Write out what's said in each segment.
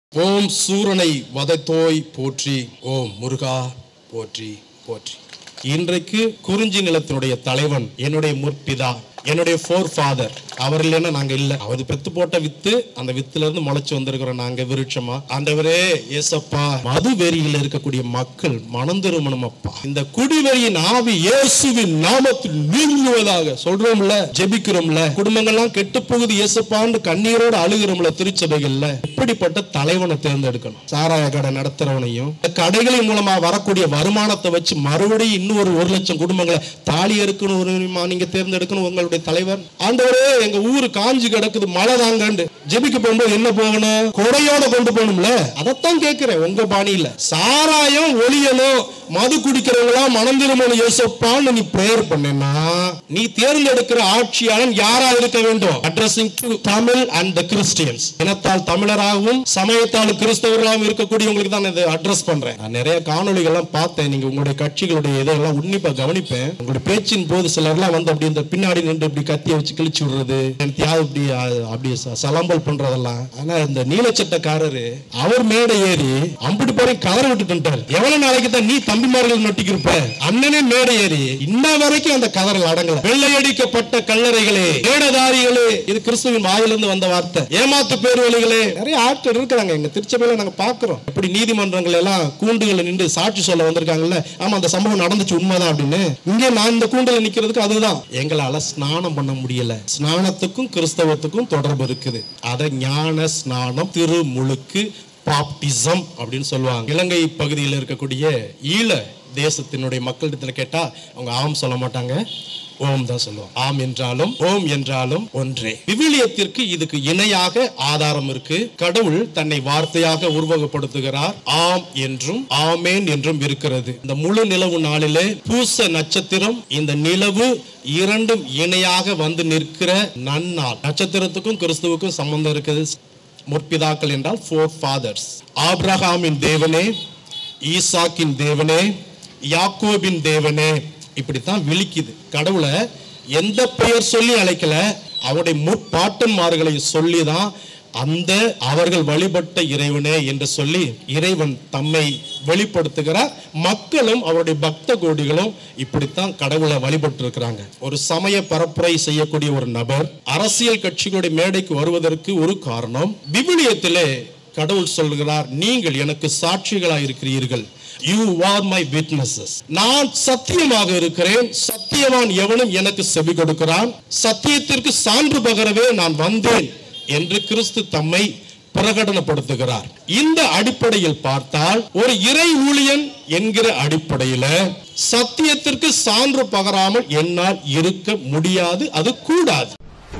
ஓம் சூரனை வதைத்தோய் போற்றி ஓம் முருகா போற்றி போற்றி இன்றைக்கு குறிஞ்சி நிலத்தினுடைய தலைவன் என்னுடைய முற்பிதா என்னுடைய ஃபோர் ஃபாதர் அவர் இல்லைன்னா நாங்க இல்ல அவர் பெத்து போட்ட வித்து அந்த வித்துல இருந்து முளைச்சு வந்திருக்கிறோம் நாங்க விருட்சமா ஆண்டவரே ஏசப்பா மது வெறியில் இருக்கக்கூடிய மக்கள் மனம் திருமணம் அப்பா இந்த குடிவெறியின் ஆவி இயேசுவின் நாமத்தில் நீங்குவதாக சொல்றோம்ல ஜெபிக்கிறோம்ல குடும்பங்கள்லாம் கெட்டு போகுது இயேசப்பான்னு கண்ணீரோட அழுகிறோம்ல திருச்சபைகள்ல இப்படிப்பட்ட தலைவனை தேர்ந்தெடுக்கணும் சாராய கடை நடத்துறவனையும் இந்த கடைகளின் மூலமா வரக்கூடிய வருமானத்தை வச்சு மறுபடியும் இன்னும் ஒரு ஒரு லட்சம் குடும்பங்களை தாலி எடுக்கணும் ஒரு நீங்க தேர்ந்தெடுக்கணும் உங்களுடைய தலைவர் ஆண்டவரே எங்க ஊரு காஞ்சி கிடக்குது மழை தாங்கண்டு ஜெபிக்க போகும்போது என்ன போகணும் கொடையோட கொண்டு போகணும்ல அதைத்தான் கேட்கிறேன் உங்க பாணியில சாராயம் ஒளியணும் மது குடிக்கிறவங்களா மனம் திருமணம் யோசிப்பான்னு நீ பிரேயர் பண்ணேன்னா நீ தேர்ந்தெடுக்கிற ஆட்சியாளன் யாரா இருக்க வேண்டும் addressing to Tamil and the Christians இனத்தால் தமிழராகவும் சமயத்தால் கிறிஸ்தவர்களாகவும் இருக்கக்கூடியவங்களுக்கு தான் இதை அட்ரஸ் பண்றேன் நான் நிறைய காணொளிகள்லாம் பார்த்தேன் நீங்க உங்களுடைய கட்சிகளுடைய இதெல்லாம் உன்னிப்பா கவனிப்பேன் உங்களுடைய பேச்சின் போது சிலர்லாம் வந்து அப்படி இந்த பின்னாடி நின்று இப்படி கத்திய வச்சு கிழிச்சு விடுறது தியாகம் இப்படி அஹ், அப்படி ச- சலம்பல் பண்றதெல்லாம் ஆனா இந்த நீலச்சட்டக்காரரு அவர் மேடை ஏறி அம்பிட்டு போய் கதற விட்டுட்டார் எவ்வளவு நாளைக்கு தான் நீ தம்பிமார்கள் நொட்டிக்கிருப்ப அண்ணனே மேடை ஏறி இன்ன வரைக்கும் அந்த கதறல் அடங்கல வெள்ளையடிக்கப்பட்ட கல்லறைகளே ஏடதாரிகளே இது கிறிஸ்துவின் வாயிலிருந்து வந்த வார்த்தை ஏமாத்து பேர்வழிகளே நிறைய ஆட்கள் இருக்கிறாங்க எங்க திருச்சபையில நாங்க பாக்குறோம் இப்படி நீதிமன்றங்கள் எல்லாம் கூண்டுகளை நின்று சாட்சி சொல்ல வந்திருக்காங்கல்ல ஆமா அந்த சம்பவம் நடந்துச்சு உண்மைதான் அப்படின்னு இங்கே நான் இந்த கூண்டுல நிக்கிறதுக்கு அதுதான் எங்களால ஸ்நானம் பண்ண முடியல ஸ்நானத்துக்கும் கிறிஸ்தவத்துக்கும் தொடர்பு இருக்குது அத ஞான ஸ்நானம் திருமுழுக்கு பாப்டிசம் அப்படின்னு சொல்லுவாங்க இலங்கை பகுதியில் இருக்கக்கூடிய ஈழ தேசத்தினுடைய மக்களிடத்துல கேட்டா அவங்க ஆம் சொல்ல மாட்டாங்க ஓம் தான் சொல்லுவோம் ஆம் என்றாலும் ஓம் என்றாலும் ஒன்றே விவிலியத்திற்கு இதுக்கு இணையாக ஆதாரம் இருக்கு கடவுள் தன்னை வார்த்தையாக உருவகப்படுத்துகிறார் ஆம் என்றும் ஆமேன் என்றும் இருக்கிறது இந்த முழு நிலவு நாளிலே பூச நட்சத்திரம் இந்த நிலவு இரண்டும் இணையாக வந்து நிற்கிற நன்னாள் நட்சத்திரத்துக்கும் கிறிஸ்துவுக்கும் சம்பந்தம் இருக்குது முற்பிதாக்கள் என்றால் ஃபோர் ஃபாதர்ஸ் ஆபிரகாமின் தேவனே ஈசாக்கின் தேவனே யாக்கோபின் தேவனே இப்படித்தான் விழிக்குது கடவுளை எந்த பெயர் சொல்லி அழைக்கல அவருடைய முற்பாட்டன்மார்களை சொல்லி தான் அந்த அவர்கள் வழிபட்ட இறைவனே என்று சொல்லி இறைவன் தம்மை வெளிப்படுத்துகிறார் மக்களும் அவருடைய பக்த கோடிகளும் இப்படித்தான் கடவுளை வழிபட்டு இருக்கிறாங்க ஒரு சமய பரப்புரை செய்யக்கூடிய ஒரு நபர் அரசியல் கட்சிகளுடைய மேடைக்கு வருவதற்கு ஒரு காரணம் விவிலியத்திலே கடவுள் சொல்கிறார் நீங்கள் எனக்கு சாட்சிகளாய் இருக்கிறீர்கள் யூ ஆர் மை விட்னஸஸ் நான் சத்தியமாக இருக்கிறேன் சத்தியவான் எவனும் எனக்கு செவி கொடுக்கிறான் சத்தியத்திற்கு சான்று பகரவே நான் வந்தேன் என்று கிறிஸ்து தம்மை பிரகடனப்படுத்துகிறார் இந்த அடிப்படையில் பார்த்தால் ஒரு இறை ஊழியன் என்கிற அடிப்படையில சத்தியத்திற்கு சான்று பகராமல் என்னால் இருக்க முடியாது அது கூடாது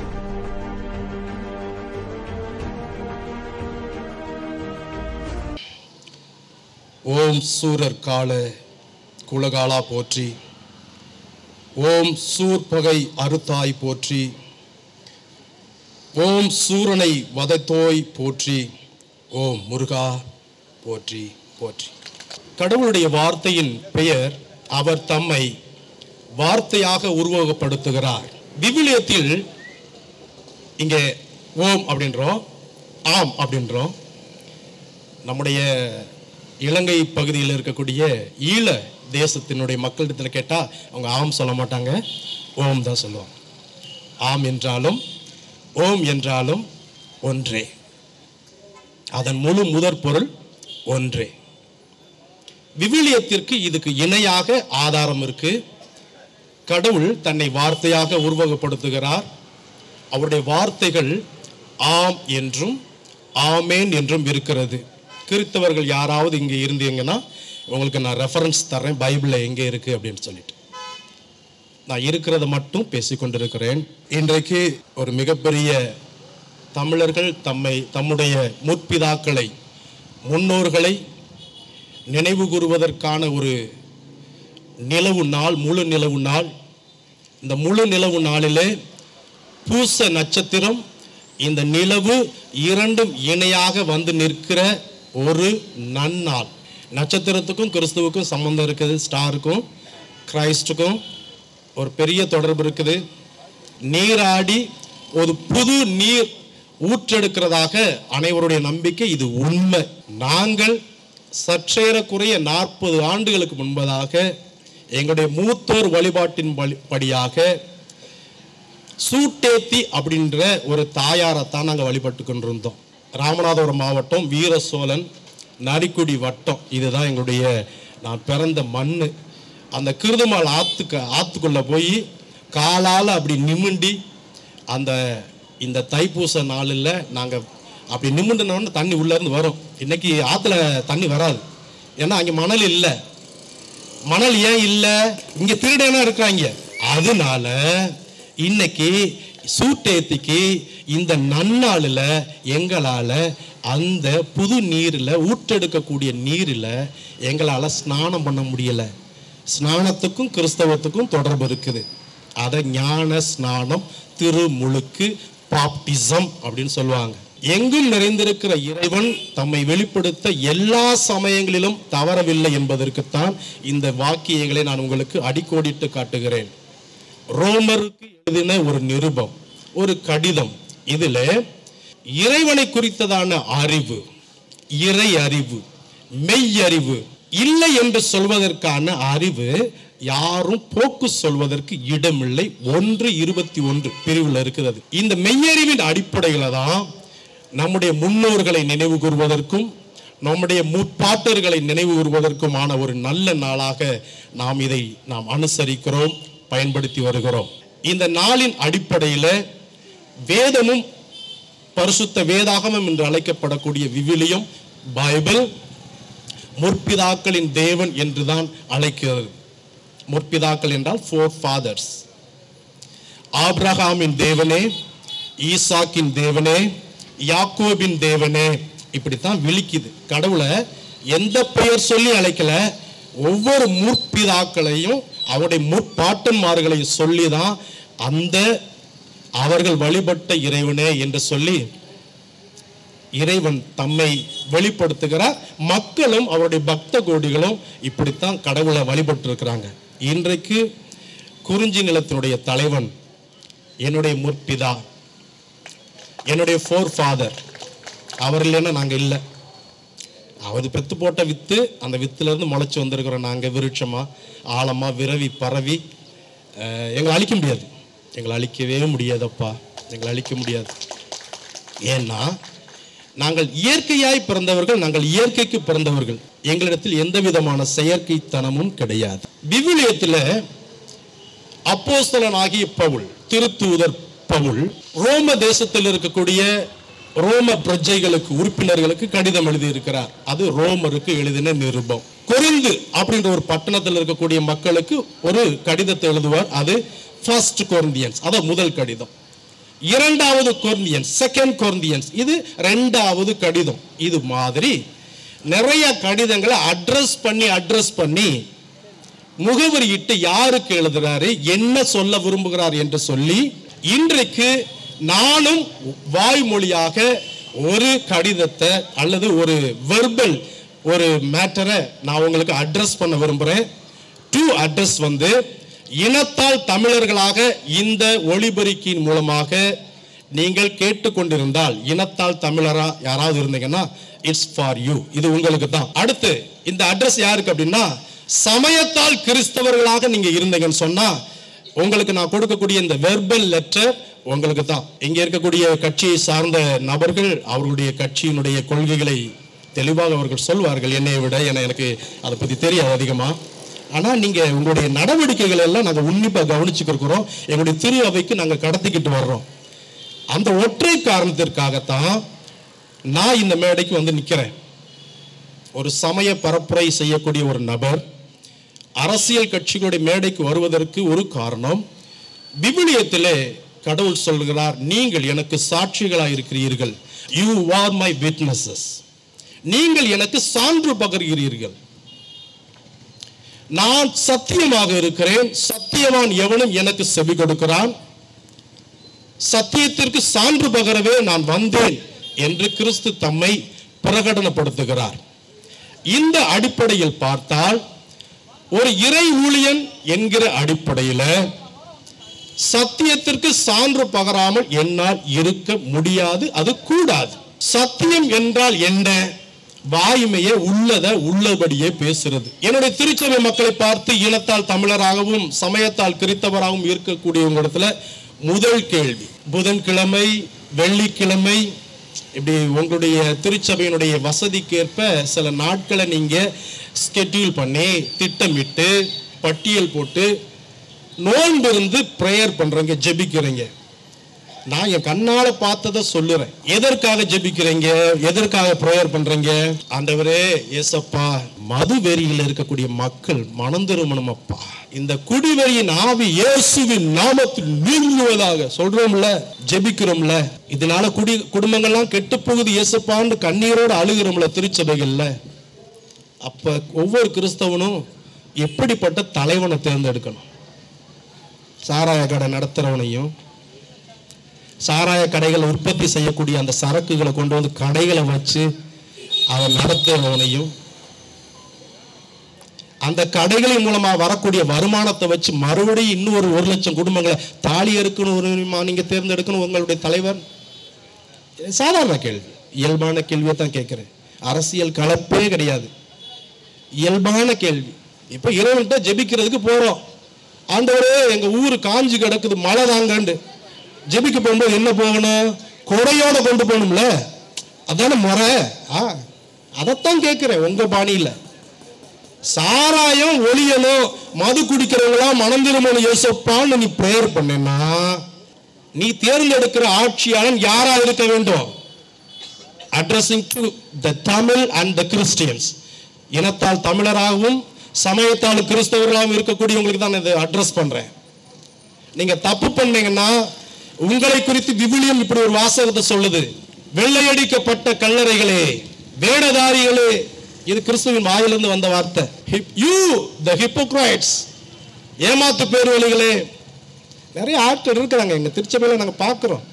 ஓம் சூரர் கால குலகாலா போற்றி ஓம் சூர்பகை அறுத்தாய் போற்றி ஓம் சூரனை வதைத்தோய் போற்றி ஓம் முருகா போற்றி போற்றி கடவுளுடைய வார்த்தையின் பெயர் அவர் தம்மை வார்த்தையாக உருவகப்படுத்துகிறார் விவிலியத்தில் இங்கே ஓம் அப்படின்றோம் ஆம் அப்படின்றோம் நம்முடைய இலங்கை பகுதியில் இருக்கக்கூடிய ஈழ தேசத்தினுடைய மக்களிடத்தில் கேட்டால் அவங்க ஆம் சொல்ல மாட்டாங்க ஓம் தான் சொல்லுவாங்க ஆம் என்றாலும் ஓம் என்றாலும் ஒன்றே அதன் முழு முதற் பொருள் ஒன்றே விவிலியத்திற்கு இதுக்கு இணையாக ஆதாரம் இருக்கு கடவுள் தன்னை வார்த்தையாக உருவகப்படுத்துகிறார் அவருடைய வார்த்தைகள் ஆம் என்றும் ஆமேன் என்றும் இருக்கிறது கிறித்தவர்கள் யாராவது இங்கே இருந்தீங்கன்னா உங்களுக்கு நான் ரெஃபரன்ஸ் தரேன் பைபிளில் எங்கே இருக்குது அப்படின்னு சொல்லிட்டு நான் இருக்கிறத மட்டும் பேசிக்கொண்டிருக்கிறேன் இன்றைக்கு ஒரு மிகப்பெரிய தமிழர்கள் தம்மை தம்முடைய முற்பிதாக்களை முன்னோர்களை நினைவு கூறுவதற்கான ஒரு நிலவு நாள் முழு நிலவு நாள் இந்த முழு நிலவு நாளிலே பூச நட்சத்திரம் இந்த நிலவு இரண்டும் இணையாக வந்து நிற்கிற ஒரு நன்னாள் நட்சத்திரத்துக்கும் கிறிஸ்துவுக்கும் சம்பந்தம் இருக்குது ஸ்டாருக்கும் கிரைஸ்டுக்கும் ஒரு பெரிய தொடர்பு இருக்குது நீராடி ஒரு புது நீர் ஊற்றெடுக்கிறதாக அனைவருடைய நம்பிக்கை இது உண்மை நாங்கள் சற்றேறக்குறைய நாற்பது ஆண்டுகளுக்கு முன்பதாக எங்களுடைய மூத்தோர் வழிபாட்டின் படி- படியாக சூட்டேத்தி அப்படின்ற ஒரு தாயாரைத்தான் நாங்கள் வழிபட்டு கொண்டிருந்தோம் ராமநாதபுரம் மாவட்டம் வீர சோழன் நரிக்குடி வட்டம் இதுதான் எங்களுடைய நான் பிறந்த மண் அந்த கிருதுமால் ஆத்துக்கு ஆத்துக்குள்ளே போய் காலால் அப்படி நிமிண்டி அந்த இந்த தைப்பூச நாளில் நாங்கள் அப்படி நிமிண்டினோன்னு தண்ணி உள்ளேருந்து வரும் இன்னைக்கு ஆற்றுல தண்ணி வராது ஏன்னா அங்கே மணல் இல்லை மணல் ஏன் இல்லை இங்க திருடனா இருக்கிறாங்க அதனால இன்னைக்கு சூட்டேத்திக்கு இந்த நன்னாளில் எங்களால் அந்த புது நீரில் ஊற்றெடுக்கக்கூடிய நீரில் எங்களால் ஸ்நானம் பண்ண முடியல ஸ்நானத்துக்கும் கிறிஸ்தவத்துக்கும் தொடர்பு இருக்குது அதை ஞான ஸ்நானம் திருமுழுக்கு பாப்டிசம் அப்படின்னு சொல்லுவாங்க எங்கும் நிறைந்திருக்கிற இறைவன் தம்மை வெளிப்படுத்த எல்லா சமயங்களிலும் தவறவில்லை என்பதற்குத்தான் இந்த வாக்கியங்களை நான் உங்களுக்கு அடிக்கோடிட்டு காட்டுகிறேன் ரோமருக்கு எழுதின ஒரு நிருபம் ஒரு கடிதம் இதுல இறைவனை குறித்ததான அறிவு இறை அறிவு மெய் அறிவு இல்லை என்று சொல்வதற்கான அறிவு யாரும் போக்கு சொல்வதற்கு இடமில்லை ஒன்று இருபத்தி ஒன்று பிரிவில் இருக்கிறது இந்த மெய்யறிவின் அடிப்படையில தான் நம்முடைய முன்னோர்களை நினைவு கூறுவதற்கும் நம்முடைய முற்பாட்டர்களை நினைவு கூறுவதற்குமான ஒரு நல்ல நாளாக நாம் இதை நாம் அனுசரிக்கிறோம் பயன்படுத்தி வருகிறோம் இந்த நாளின் அடிப்படையில் வேதமும் பரிசுத்த வேதாகமம் என்று அழைக்கப்படக்கூடிய விவிலியம் பைபிள் முற்பிதாக்களின் தேவன் என்றுதான் அழைக்கிறது முற்பிதாக்கள் என்றால் ஃபோர் ஃபாதர்ஸ் ஆபிரகாமின் தேவனே ஈசாக்கின் தேவனே யாக்கோபின் தேவனே இப்படித்தான் விழிக்குது கடவுளை எந்த பெயர் சொல்லி அழைக்கல ஒவ்வொரு முற்பிதாக்களையும் அவருடைய முற்பாட்டன்மார்களையும் சொல்லி தான் அந்த அவர்கள் வழிபட்ட இறைவனே என்று சொல்லி இறைவன் தம்மை வெளிப்படுத்துகிறார் மக்களும் அவருடைய பக்த கோடிகளும் இப்படித்தான் கடவுளை வழிபட்டு இருக்கிறாங்க இன்றைக்கு குறிஞ்சி நிலத்தினுடைய தலைவன் என்னுடைய முற்பிதா என்னுடைய ஃபோர் ஃபாதர் அவர் இல்லைன்னா நாங்கள் இல்லை அவர் பெத்து போட்ட வித்து அந்த வித்துலேருந்து முளைச்சி வந்திருக்கிறோம் நாங்கள் விருட்சமா ஆழமா விரவி பரவி அஹ், எங்களை அழிக்க முடியாது எங்களை அழிக்கவே முடியாதப்பா எங்களை அழிக்க முடியாது ஏன்னா நாங்கள் இயற்கையாய் பிறந்தவர்கள் நாங்கள் இயற்கைக்கு பிறந்தவர்கள் எங்களிடத்தில் எந்த விதமான செயற்கைத்தனமும் கிடையாது விவிலியத்தில் அப்போஸ்தலன் ஆகிய பவுல் திருத்தூதர் பவுல் ரோம தேசத்தில் இருக்கக்கூடிய ரோம பிரஜைகளுக்கு உறுப்பினர்களுக்கு கடிதம் எழுதியிருக்கிறார் அது ரோமருக்கு எழுதின நிருபம் கொரிந்து அப்படின்ற ஒரு பட்டணத்தில் இருக்கக்கூடிய மக்களுக்கு ஒரு கடிதத்தை எழுதுவார் அது ஃபர்ஸ்ட் கொரிந்தியன்ஸ் அதான் முதல் கடிதம் இரண்டாவது கொரிந்தியன்ஸ் செகண்ட் கொரிந்தியன்ஸ் இது ரெண்டாவது கடிதம் இது மாதிரி நிறைய கடிதங்களை அட்ரஸ் பண்ணி அட்ரஸ் பண்ணி முகவரியிட்டு யாருக்கு எழுதுறாரு என்ன சொல்ல விரும்புகிறார் என்று சொல்லி இன்றைக்கு நானும் வாய்மொழியாக ஒரு கடிதத்தை அல்லது ஒரு வெர்பல் ஒரு மேட்டரை நான் உங்களுக்கு அட்ரஸ் பண்ண விரும்புகிறேன் டு அட்ரஸ் வந்து இனத்தால் தமிழர்களாக இந்த ஒளிபெருக்கியின் மூலமாக நீங்கள் கேட்டுக்கொண்டிருந்தால் இனத்தால் தமிழரா யாராவது இருந்தீங்கன்னா இட்ஸ் ஃபார் யூ இது உங்களுக்கு தான் அடுத்து இந்த அட்ரஸ் யாருக்கு அப்படின்னா சமயத்தால் கிறிஸ்தவர்களாக நீங்க இருந்தீங்கன்னு சொன்னா உங்களுக்கு நான் கொடுக்கக்கூடிய இந்த வெர்பல் லெட்டர் உங்களுக்கு தான் இங்க இருக்கக்கூடிய கட்சியை சார்ந்த நபர்கள் அவர்களுடைய கட்சியினுடைய கொள்கைகளை தெளிவாக அவர்கள் சொல்வார்கள் என்னை விட என எனக்கு அதை பத்தி தெரியாது அதிகமா ஆனா நீங்க உங்களுடைய நடவடிக்கைகள் எல்லாம் நாங்க உன்னிப்பா கவனிச்சுக்கிறோம் எங்களுடைய திரு அவைக்கு நாங்க கடத்திக்கிட்டு வர்றோம் அந்த ஒற்றை காரணத்திற்காகத்தான் நான் இந்த மேடைக்கு வந்து நிக்கிறேன் ஒரு சமய பரப்புரை செய்யக்கூடிய ஒரு நபர் அரசியல் கட்சிகளுடைய மேடைக்கு வருவதற்கு ஒரு காரணம் விவிலியத்திலே கடவுள் சொல்கிறார் நீங்கள் எனக்கு சாட்சிகளாக இருக்கிறீர்கள் யூ ஆர் மை விட்னஸஸ் நீங்கள் எனக்கு சான்று பகர்கிறீர்கள் நான் சத்தியமாக இருக்கிறேன் சத்தியவான் எவனும் எனக்கு செவி கொடுக்கிறான் சத்தியத்திற்கு சான்று பகரவே நான் வந்தேன் என்று கிறிஸ்து தம்மை பிரகடனப்படுத்துகிறார் இந்த அடிப்படையில் பார்த்தால் ஒரு இறை ஊழியன் என்கிற அடிப்படையில் சத்தியத்திற்கு சான்று பகராமல் என்னால் இருக்க முடியாது அது கூடாது சத்தியம் என்றால் என்ன வாய்மையே உள்ளத உள்ளபடியே பேசுறது என்னுடைய திருச்சபை மக்களை பார்த்து இனத்தால் தமிழராகவும் சமயத்தால் கிறித்தவராகவும் இருக்கக்கூடிய இடத்துல முதல் கேள்வி புதன்கிழமை வெள்ளிக்கிழமை இப்படி உங்களுடைய திருச்சபையினுடைய வசதிக்கேற்ப சில நாட்களை நீங்க ஸ்கெட்யூல் பண்ணி திட்டமிட்டு பட்டியல் போட்டு நோன்பு இருந்து ப்ரேயர் பண்றீங்க ஜெபிக்கிறீங்க நான் என் கண்ணால பார்த்ததை சொல்லுறேன் எதற்காக ஜெபிக்கிறீங்க எதற்காக ப்ரேயர் பண்றீங்க ஆண்டவரே ஏசப்பா மது வெறியில் இருக்கக்கூடிய மக்கள் மனம் திரும்பணும் அப்பா இந்த குடிவெறியின் ஆவி இயேசுவின் நாமத்தில் நீங்குவதாக சொல்றோம்ல ஜெபிக்கிறோம்ல இதனால குடி குடும்பங்கள்லாம் கெட்டு போகுது இயேசப்பான்னு கண்ணீரோடு அழுகிறோம்ல திருச்சபைகள்ல அப்ப ஒவ்வொரு கிறிஸ்தவனும் எப்படிப்பட்ட தலைவனை தேர்ந்தெடுக்கணும் சாராய கடை நடத்துறவனையும் சாராய கடைகளை உற்பத்தி செய்யக்கூடிய அந்த சரக்குகளை கொண்டு வந்து கடைகளை வச்சு அதை நடத்துறவனையும் அந்த கடைகளின் மூலமா வரக்கூடிய வருமானத்தை வச்சு மறுபடியும் இன்னொரு ஒரு லட்சம் குடும்பங்களை தாலி அறுக்கணும் ஒரு நீங்க தேர்ந்தெடுக்கணும் உங்களுடைய தலைவர் இது சாதாரண கேள்வி இயல்பான கேள்வியை தான் கேட்கிறேன் அரசியல் கலப்பே கிடையாது இயல்பான கேள்வி இப்போ இறைவன்கிட்ட ஜெபிக்கிறதுக்கு போறோம் ஆண்டவரே எங்க ஊரு காஞ்சு கிடக்குது மழை தாங்கண்டு ஜெபிக்க போகும்போது என்ன போகணும் கொடையோட கொண்டு போகணும்ல அதானே முறை ஆ அதைத்தான் கேட்கிறேன் உங்க பாணியில சாராயம் ஒளியணும் மது குடிக்கிறவங்களாம் மனம் திரும்பணும் யோசிப்பான்னு நீ பிரேயர் பண்ணேன்னா நீ தேர்ந்தெடுக்கிற ஆட்சியாளன் யாரா இருக்க வேண்டும் addressing to the Tamil and the Christians இனத்தால் தமிழராகவும் சமயத்தால் கிறிஸ்தவர்களாகவும் இருக்கக்கூடியவங்களுக்கு தான் இதை அட்ரஸ் பண்றேன் நீங்க தப்பு பண்ணீங்கன்னா உங்களை குறித்து விவிலியம் இப்படி ஒரு வாசகத்தை சொல்லுது வெள்ளையடிக்கப்பட்ட கல்லறைகளே வேடதாரிகளே இது கிறிஸ்துவின் வாயிலிருந்து வந்த வார்த்தை யூ த ஹிப்போக்ரைட்ஸ் ஏமாத்து பேர்வழிகளே நிறைய ஆட்கள் இருக்கிறாங்க எங்க திருச்சபையில நாங்க பார்க்கிறோம்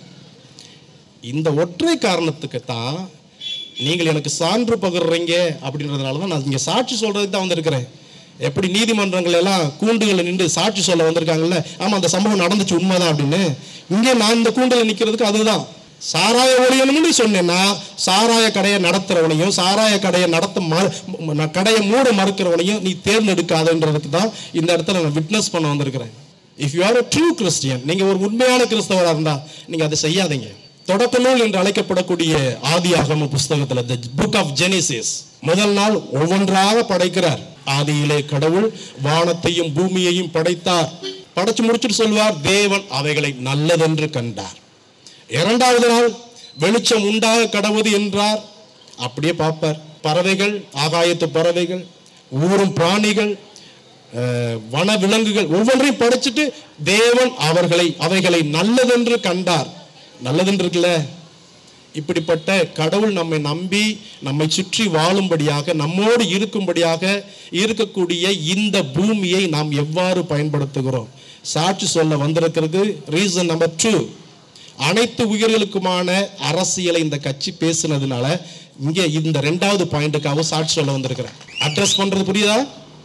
இந்த ஒற்றை காரணத்துக்கு தான் நீங்கள் எனக்கு சான்று பகிர்றீங்க அப்படின்றதுனால தான் நான் இங்கே சாட்சி சொல்றதுக்கு தான் வந்திருக்கிறேன் எப்படி நீதிமன்றங்கள் எல்லாம் கூண்டுகளில் நின்று சாட்சி சொல்ல வந்திருக்காங்கல்ல ஆமா அந்த சம்பவம் நடந்துச்சு உண்மைதான் அப்படின்னு இங்கே நான் இந்த கூண்டில் நிற்கிறதுக்கு அதுதான் சாராய ஒழியணும்னு சொன்னேன்னா சாராய கடையை நடத்துறவனையும் சாராய கடையை நடத்த ம- ம- கடையை மூட மறுக்கிறவனையும் நீ தேர்ந்தெடுக்காதன்றதுக்கு தான் இந்த இடத்துல நான் விட்னஸ் பண்ண வந்திருக்கிறேன் if you are a true Christian நீங்க ஒரு உண்மையான கிறிஸ்தவராக இருந்தா நீங்க அதை செய்யாதீங்க தொடக்க நூல் என்று அழைக்கப்படக்கூடிய ஆதியாகம புஸ்தகத்துல the book of genesis முதல் நாள் ஒவ்வொன்றாக படைக்கிறார் ஆதியிலே கடவுள் வானத்தையும் பூமியையும் படைத்தார் படைச்சு முடிச்சுட்டு சொல்வார் தேவன் அவைகளை நல்லதென்று கண்டார் இரண்டாவது நாள் வெளிச்சம் உண்டாக கடவுது என்றார் அப்படியே பார்ப்பார் பறவைகள் ஆகாயத்து பறவைகள் ஊரும் பிராணிகள் அஹ், வன விலங்குகள் ஒவ்வொன்றையும் படைச்சிட்டு தேவன் அவர்களை அவைகளை நல்லதென்று கண்டார் நல்லதென்று இருக்குல்ல இப்படிப்பட்ட கடவுள் நம்மை நம்பி நம்மை சுற்றி வாழும்படியாக நம்மோடு இருக்கும்படியாக இருக்கக்கூடிய இந்த பூமியை நாம் எவ்வாறு பயன்படுத்துகிறோம் சாட்சி சொல்ல வந்திருக்கிறது ரீசன் நம்பர் டூ அனைத்து உயிர்களுக்குமான அரசியலை இந்த கட்சி பேசுனதுனால இங்கே இந்த ரெண்டாவது பாயிண்ட்டுக்காக சாட்சி சொல்ல வந்திருக்கிறேன் அட்ரஸ் பண்றது புரியுதா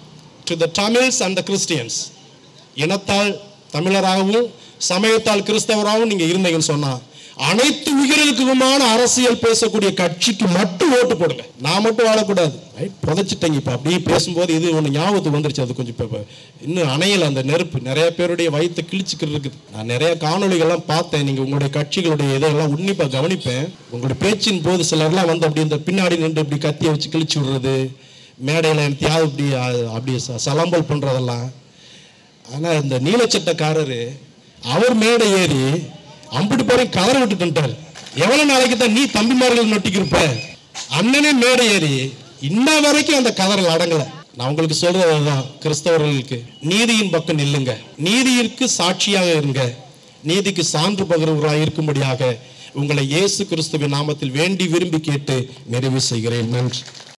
to the Tamils and the Christians இனத்தால் தமிழராகவும் சமயத்தால் கிறிஸ்தவராகவும் நீங்க இருந்தீங்கன்னு சொன்னா அனைத்து உயிர்களுக்குமான அரசியல் பேசக்கூடிய கட்சிக்கு மட்டும் ஓட்டு போடுங்க நான் மட்டும் வாழக்கூடாது ரைட் புதைச்சிட்டீங்க இப்போ அப்படியே பேசும்போது இது ஒன்று ஞாபகத்துக்கு வந்துருச்சு அது கொஞ்சம் இப்போ இன்னும் அணையல அந்த நெருப்பு நிறைய பேருடைய வயிற்று கிழிச்சுக்கிட்டு இருக்குது நான் நிறைய காணொளிகள்லாம் பார்த்தேன் நீங்க உங்களுடைய கட்சிகளுடைய இதெல்லாம் உன்னிப்பா கவனிப்பேன் உங்களுடைய பேச்சின் போது சிலர்லாம் வந்து அப்படி இந்த பின்னாடி நின்று இப்படி கத்தியை வச்சு கிழிச்சு விடுறது மேடையில் எனத்தையாவது இப்படி அஹ், அப்படி ச- சலம்பல் பண்றதெல்லாம் ஆனா இந்த நீலச்சட்டக்காரரு அவர் மேடை ஏறி அம்பிட்டு பேரையும் கதற விட்டுட்டார் எவ்வளவு நாளைக்கு தான் நீ தம்பிமார்கள் நொட்டிக்கிருப்ப அண்ணனே மேடை ஏறி இன்ன வரைக்கும் அந்த கதறல் அடங்கல நான் உங்களுக்கு சொல்றது அதுதான் கிறிஸ்தவர்களுக்கு நீதியின் பக்கம் நில்லுங்க நீதியிற்கு சாட்சியாக இருங்க நீதிக்கு சான்று பகிர்வர்களாக இருக்கும்படியாக உங்களை இயேசு கிறிஸ்துவின் நாமத்தில் வேண்டி விரும்பி கேட்டு நிறைவு செய்கிறேன் நன்றி